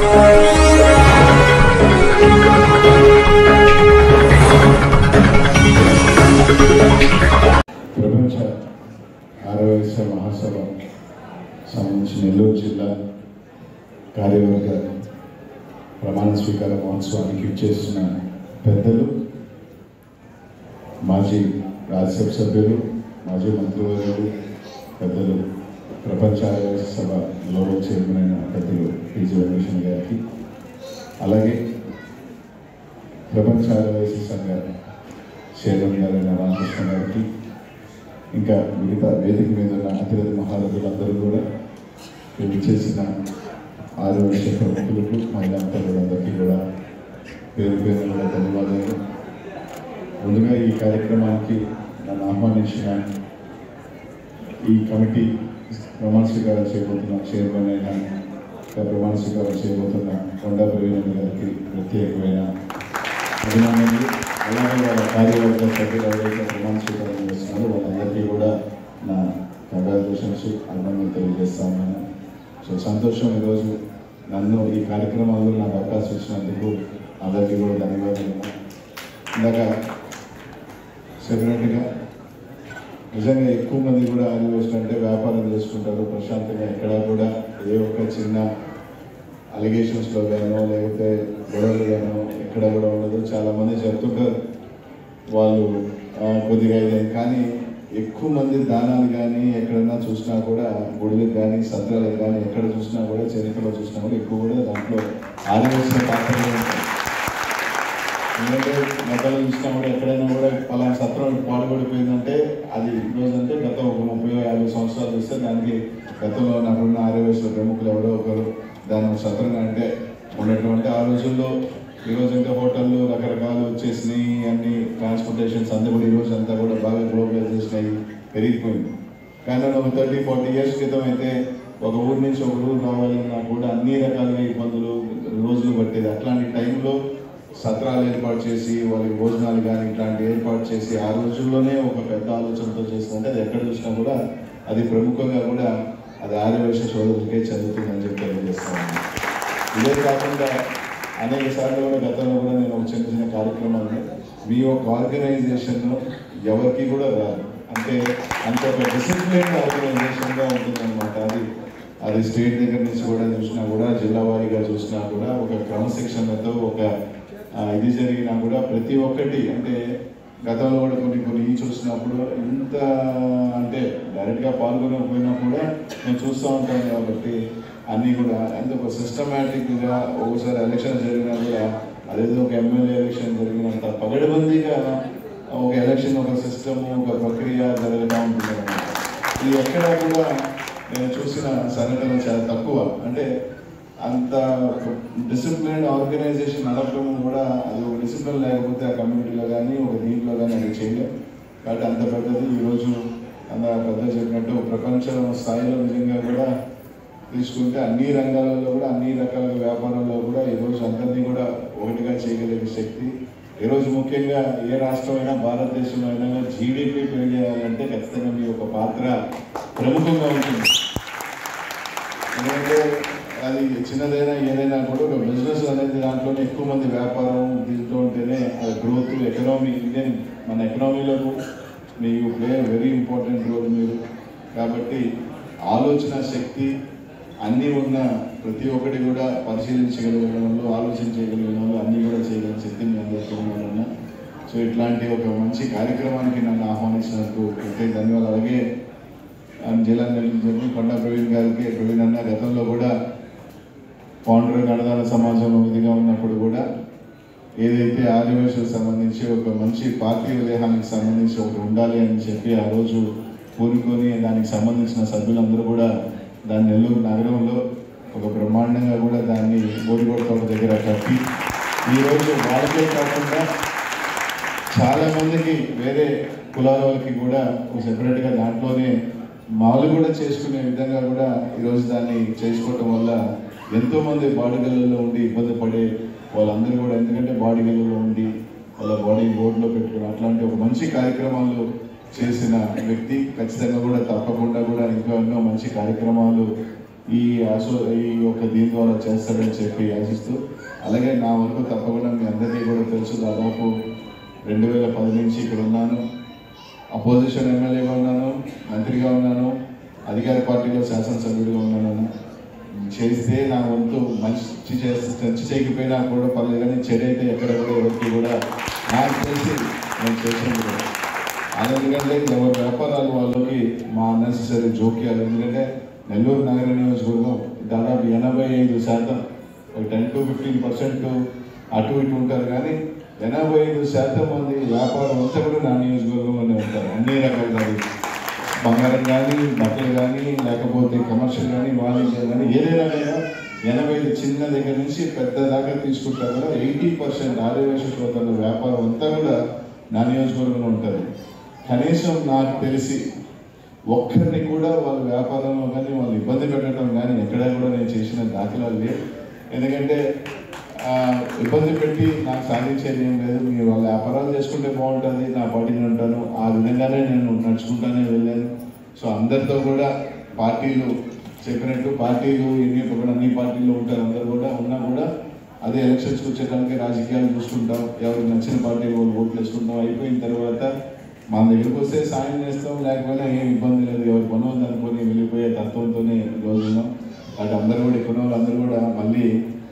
ప్రపంచ ఆరోగ్య మహాసభ సంబంధించి నెల్లూరు జిల్లా కార్యవర్గ ప్రమాణ స్వీకార మహోత్సవానికి ఇచ్చేసిన పెద్దలు మాజీ రాజ్యసభ సభ్యులు మాజీ మంత్రివర్యులు పెద్దలు ప్రపంచ ఆరోగ్య సభ గ్లోబల్ చైర్మన్ అయిన పెద్దలు పీజీ వెంకటేశ్వర గారికి అలాగే ప్రపంచ ఆరోగ్య సంఘ చైర్మన్ గారైన రామకృష్ణ గారికి ఇంకా మిగతా వేదిక మీద ఉన్న అతిరథ మహారథులందరూ కూడా వీళ్ళు చేసిన ఆరు వర్ష ప్రముఖులకు మహిళా తల్లులందరికీ కూడా పేరు పేరు కూడా ధన్యవాదాలు ముందుగా ఈ కార్యక్రమానికి నన్ను ఆహ్వానించిన ఈ కమిటీ ప్రమాణ స్వీకారం చేయబోతున్న చైర్మన్ అయిన ఇంకా ప్రమాణ స్వీకారం చేయబోతున్న కొండా ప్రవీణ గారికి ప్రత్యేకమైన అభినందనలు అలాగే వాళ్ళ కార్యవర్గ సభ్యులు ఎవరైతే ప్రమాణ స్వీకారం చేస్తున్నారో వాళ్ళందరికీ కూడా నా కంగ్రాచులేషన్స్ అభినందనలు తెలియజేస్తా ఉన్నాను సో సంతోషం ఈరోజు నన్ను ఈ కార్యక్రమాల్లో నాకు అవకాశం ఇచ్చినందుకు అందరికీ కూడా ధన్యవాదాలు ఇందాక చెప్పినట్టుగా నిజంగా ఎక్కువ మంది కూడా ఆదివాసులు అంటే వ్యాపారం చేసుకుంటారు ప్రశాంతంగా ఎక్కడ కూడా ఏ ఒక్క చిన్న అలిగేషన్స్లో గానో లేకపోతే గొడవలు గానో ఎక్కడ కూడా ఉండదు చాలా మంది చెప్తుంటారు వాళ్ళు ఆ, కొద్దిగా ఇదే కానీ ఎక్కువ మంది దానాలు కానీ ఎక్కడన్నా చూసినా కూడా గుడులకు కానీ సత్రాలకు కానీ ఎక్కడ చూసినా కూడా చరిత్రలో చూసినా కూడా ఎక్కువ కూడా దాంట్లో ఆదివాసుల పాత్రలు ఉంటాయి ఎందుకంటే గతంలో చూసినా కూడా ఎక్కడైనా కూడా పలానా సత్రం పాడుపడిపోయిందంటే అది ఈరోజు అంటే గత ఒక ముప్పై యాభై సంవత్సరాలు చూస్తే దానికి గతంలో నాకున్న ఆర్యవేశ్వర ప్రముఖులు ఎవరో ఒకరు దాని ఒక సత్రంగా అంటే ఉన్నటువంటి ఆ రోజుల్లో ఈరోజు ఇంకా హోటళ్ళు రకరకాలు వచ్చేసినాయి అన్ని ట్రాన్స్పోర్టేషన్స్ అంతా కూడా ఈరోజు అంతా కూడా బాగా గ్లోబలైజేషన్ అయ్యి పెరిగిపోయింది కానీ ఒక థర్టీ ఫార్టీ ఇయర్స్ క్రితం అయితే ఒక ఊరు నుంచి ఒక ఊరు రావాలన్నా కూడా అన్ని రకాలుగా ఇబ్బందులు రోజులు పట్టేది అట్లాంటి టైంలో సత్రాలు ఏర్పాటు చేసి వాళ్ళకి భోజనాలు కానీ ఇట్లాంటి ఏర్పాటు చేసి ఆ రోజుల్లోనే ఒక పెద్ద ఆలోచనతో చేస్తుంటే అది ఎక్కడ చూసినా కూడా అది ప్రముఖంగా కూడా అది ఆర్యవైశ్య సోదరులకే చదువుతుందని చెప్పి తెలియజేస్తాను ఇదే కాకుండా అనేక సార్లు కూడా గతంలో కూడా నేను ఒక చిన్న చిన్న కార్యక్రమాలు మీ యొక్క ఆర్గనైజేషన్లో ఎవరికి కూడా రాదు అంటే అంత ఒక డిసిప్లిన్ ఆర్గనైజేషన్గా ఉంటుందన్నమాట అది అది స్టేట్ దగ్గర నుంచి కూడా చూసినా కూడా జిల్లా వారీగా చూసినా కూడా ఒక క్రమశిక్షణతో ఒక ఆ, ఇది జరిగినా కూడా ప్రతి ఒక్కటి అంటే గతంలో కూడా కొన్ని కొన్ని చూసినప్పుడు ఇంత అంటే డైరెక్ట్గా పాల్గొనకపోయినా కూడా నేను చూస్తూ ఉంటాను కాబట్టి అన్నీ కూడా అంటే ఒక సిస్టమేటిక్గా ఒకసారి ఎలక్షన్ జరిగినా కూడా అదేదో ఒక ఎమ్మెల్యే ఎలక్షన్ జరిగినంత పగడబందీగా ఒక ఎలక్షన్ ఒక సిస్టమ్ ఒక ప్రక్రియ జరుగుతూ ఉంటుంది అన్నమాట ఇది ఎక్కడ కూడా నేను చూసిన సంఘటన చాలా తక్కువ అంటే అంత డిసిప్లిన్ ఆర్గనైజేషన్ నడపడం కూడా అది ఒక డిసిప్లిన్ లేకపోతే ఆ కమ్యూనిటీలో కానీ ఒక దీంట్లో కానీ అది చేయలేం కాబట్టి అంత పెద్దది ఈరోజు అంత పెద్ద చెప్పినట్టు ప్రపంచ స్థాయిలో నిజంగా కూడా తీసుకుంటే అన్ని రంగాలలో కూడా అన్ని రకాల వ్యాపారాల్లో కూడా ఈరోజు అందరినీ కూడా ఒకటిగా చేయగలిగే శక్తి ఈరోజు ముఖ్యంగా ఏ రాష్ట్రమైనా భారతదేశంలో అయినా జీడిపి పెరిగేయాలంటే ఖచ్చితంగా మీ యొక్క పాత్ర ప్రముఖంగా ఉంటుంది ఎందుకంటే అది చిన్నదైనా ఏదైనా కూడా ఒక బిజినెస్ అనేది దాంట్లోనే ఎక్కువ మంది వ్యాపారం దీంట్లో ఉంటేనే అది గ్రోత్ ఎకనామీ ఇండియన్ మన ఎకనామీలో మీ ప్లే వెరీ ఇంపార్టెంట్ రోల్ మీరు కాబట్టి ఆలోచన శక్తి అన్నీ ఉన్న ప్రతి ఒక్కటి కూడా పరిశీలించగలిగిన ఆలోచించగలిగిన వాళ్ళు అన్నీ కూడా చేయగలిగిన శక్తి మీ అందరికీ ఉన్నారన్న సో ఇట్లాంటి ఒక మంచి కార్యక్రమానికి నన్ను ఆహ్వానించినందుకు ప్రత్యేక ధన్యవాదాలు అలాగే ఆ జిల్లా చెప్పి కొండ ప్రవీణ్ గారికి ప్రవీణ్ అన్న గతంలో కూడా పౌండర్ గణదాన సమాజంలో ఇదిగా ఉన్నప్పుడు కూడా ఏదైతే ఆదివాసులకు సంబంధించి ఒక మంచి పార్టీ విదేహానికి సంబంధించి ఒకటి ఉండాలి అని చెప్పి ఆ రోజు కోరుకొని దానికి సంబంధించిన సభ్యులందరూ కూడా దాన్ని నెల్లూరు నగరంలో ఒక బ్రహ్మాండంగా కూడా దాన్ని బోడిగోడ తోట దగ్గర కట్టి ఈరోజు వాళ్ళకే కాకుండా చాలా మందికి వేరే కులాల వాళ్ళకి కూడా ఒక సెపరేట్గా దాంట్లోనే మాలు కూడా చేసుకునే విధంగా కూడా ఈరోజు దాన్ని చేసుకోవటం వల్ల ఎంతో మంది బాడీగల్లో ఉండి ఇబ్బంది పడే వాళ్ళందరూ కూడా ఎందుకంటే బాడీగల్లో ఉండి వాళ్ళ బాడీ బోర్డులో పెట్టుకుని అట్లాంటి ఒక మంచి కార్యక్రమాలు చేసిన వ్యక్తి ఖచ్చితంగా కూడా తప్పకుండా కూడా ఇంకా ఎన్నో మంచి కార్యక్రమాలు ఈ అసో ఈ యొక్క దీని ద్వారా చేస్తాడని చెప్పి ఆశిస్తూ అలాగే నా వరకు తప్పకుండా మీ అందరికీ కూడా తెలుసు దాదాపు రెండు వేల పది నుంచి ఇక్కడ ఉన్నాను అపోజిషన్ ఎమ్మెల్యేగా ఉన్నాను మంత్రిగా ఉన్నాను అధికార పార్టీలో శాసనసభ్యుడిగా ఉన్నాను చేస్తే నా వంతు మంచి చేస్తే మంచి చేయకపోయినా కూడా పర్లేదు కానీ చెడు అయితే ఎక్కడ కూడా ఎవరికి కూడా నాకు తెలిసి నేను చేసింది కూడా. అది ఎందుకంటే ఎవరి వ్యాపారాలు వాళ్ళకి మా అన్నెసరీ జోక్యాలు ఎందుకంటే నెల్లూరు నగర నియోజకవర్గం దాదాపు ఎనభై ఐదు శాతం ఒక టెన్ టు ఫిఫ్టీన్ పర్సెంట్ అటు ఇటు ఉంటారు కానీ ఎనభై ఐదు శాతం మంది వ్యాపారం అంతా కూడా నా నియోజకవర్గంలోనే ఉంటారు అన్ని రకాల బంగారం కానీ బట్టలు కానీ లేకపోతే కమర్షియల్ కానీ వాణిజ్యం కానీ ఏదైనా కానీ ఎనభై ఐదు చిన్న దగ్గర నుంచి పెద్ద దాకా తీసుకుంటారు కదా ఎయిటీ పర్సెంట్ ఆదివాసీ సోదరుల వ్యాపారం అంతా కూడా నా నియోజకవర్గంలో ఉంటుంది కనీసం నాకు తెలిసి ఒక్కరిని కూడా వాళ్ళ వ్యాపారంలో కానీ వాళ్ళు ఇబ్బంది పెట్టడం కానీ ఎక్కడా కూడా నేను చేసిన దాఖలాలు లేవు ఎందుకంటే ఆ, ఇబ్బంది పెట్టి నాకు సాధించేది ఏం లేదు మీరు వాళ్ళ వ్యాపారాలు చేసుకుంటే బాగుంటుంది నా పార్టీని ఉంటాను ఆ విధంగానే నేను నడుచుకుంటానే వెళ్ళాను సో అందరితో కూడా పార్టీలు చెప్పినట్టు పార్టీలు ఎన్ని కూడా అన్ని పార్టీలు ఉంటారు అందరు కూడా ఉన్నా కూడా అదే ఎలక్షన్స్కి వచ్చేటానికి రాజకీయాలు చూసుకుంటాం ఎవరికి నచ్చిన పార్టీలు వాళ్ళు ఓట్లు వేసుకుంటాం అయిపోయిన తర్వాత మన దగ్గరికి వస్తే సాయం చేస్తాం లేకపోయినా ఏం ఇబ్బంది లేదు ఎవరి పని ఉంది అనుకొని వెళ్ళిపోయే తత్వంతోనే ఈరోజు ఉన్నాం అటు అందరూ కూడా ఇక్కడ ఉన్న వాళ్ళందరూ కూడా మళ్ళీ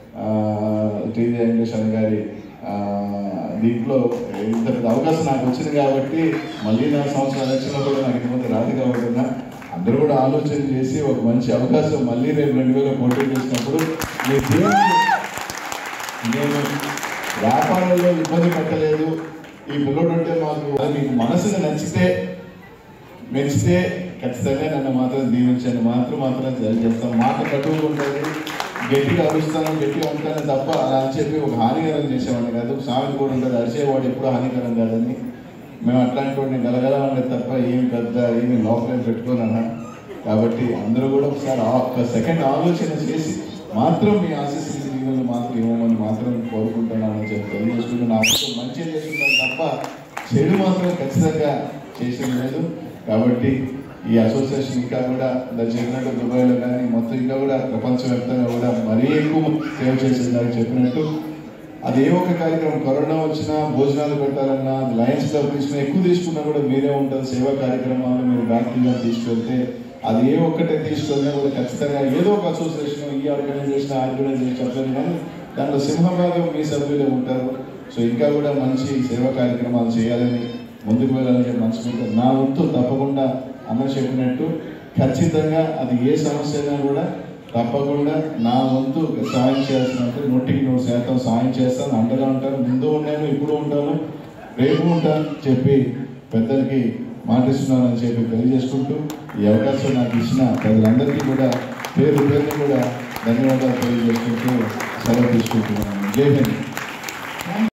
టీవీ వెంకటేశ్వర గారి ఆ, దీంట్లో ఇంత పెద్ద అవకాశం నాకు వచ్చింది కాబట్టి మళ్ళీ నా సంవత్సరం ఎలక్షన్లో కూడా నాకు ఇంతమంది రాదు కాబట్టి ఉన్నా. అందరూ కూడా ఆలోచన చేసి ఒక మంచి అవకాశం మళ్ళీ రేపు రెండు వేల పోటీ చేసినప్పుడు మీ దేవుడు నేను వ్యాపారంలో ఇబ్బంది పెట్టలేదు ఈ పిల్లడు అంటే మాకు అది మీకు మనసుకు నచ్చితే మెచ్చితే ఖచ్చితంగా నన్ను మాత్రం దీవించండి మాత్రం మాత్రం చేస్తాం మాట కట్టుకు ఉంటుంది గట్టిగా అరుస్తాను గట్టిగా ఉంటాను తప్ప అలా అని చెప్పి ఒక హానికరం చేసేవాడిని కాదు సామెత కూడా ఉంటుంది అరిచేవాడు ఎప్పుడు హానికరం కాదని మేము అట్లాంటి వాడిని గలగల ఉండేది తప్ప ఏమి పెద్ద ఏమి లోపల పెట్టుకోనన్నా కాబట్టి అందరూ కూడా ఒకసారి ఆ ఒక్క సెకండ్ ఆలోచన చేసి మాత్రం మీ ఆశీస్సులు దీవెనలు మాత్రం ఇవ్వమని మాత్రం కోరుకుంటున్నానని చెప్పి తెలియజేసుకుంటూ నా కోసం మంచి చేసుకుంటాను తప్ప చెడు మాత్రం ఖచ్చితంగా చేసేది లేదు కాబట్టి ఈ అసోసియేషన్ ఇంకా కూడా ఇలా చెప్పినట్టు దుబాయ్లో కానీ మొత్తం ఇంకా కూడా ప్రపంచవ్యాప్తంగా కూడా మరీ ఎక్కువ సేవ చేసిందని చెప్పినట్టు అది ఏ ఒక్క కార్యక్రమం కరోనా వచ్చినా భోజనాలు పెట్టాలన్నా లయన్స్ క్లబ్ తీసుకున్నా ఎక్కువ తీసుకున్నా కూడా మీరే ఉంటారు సేవా కార్యక్రమాలు మీరు బ్యాక్టీరియా తీసుకెళ్తే అది ఏ ఒక్కటే తీసుకెళ్ళినా కూడా ఖచ్చితంగా ఏదో ఒక అసోసియేషన్ ఈ ఆర్గనైజేషన్ ఆర్గనైజేషన్ చెప్పలేదు కానీ దాంట్లో సింహభాగం మీ సభ్యులే ఉంటారు సో ఇంకా కూడా మంచి సేవా కార్యక్రమాలు చేయాలని ముందుకు వెళ్ళాలని మనసుకుంటే నా వంతు తప్పకుండా అన్న చెప్పినట్టు ఖచ్చితంగా అది ఏ సమస్య అయినా కూడా తప్పకుండా నా వంతు సాయం చేయాల్సినట్టు నూటికి నూరు శాతం సాయం చేస్తాను అండగా ఉంటాను ముందు ఉన్నాను ఇప్పుడు ఉంటాను రేపు ఉంటాను చెప్పి పెద్దలకి మాటిస్తున్నానని చెప్పి తెలియజేసుకుంటూ ఈ అవకాశం నాకు ఇచ్చిన ప్రజలందరికీ కూడా పేరు పేరుని కూడా ధన్యవాదాలు తెలియజేసుకుంటూ సెలవు తీసుకుంటున్నాను జై హింద్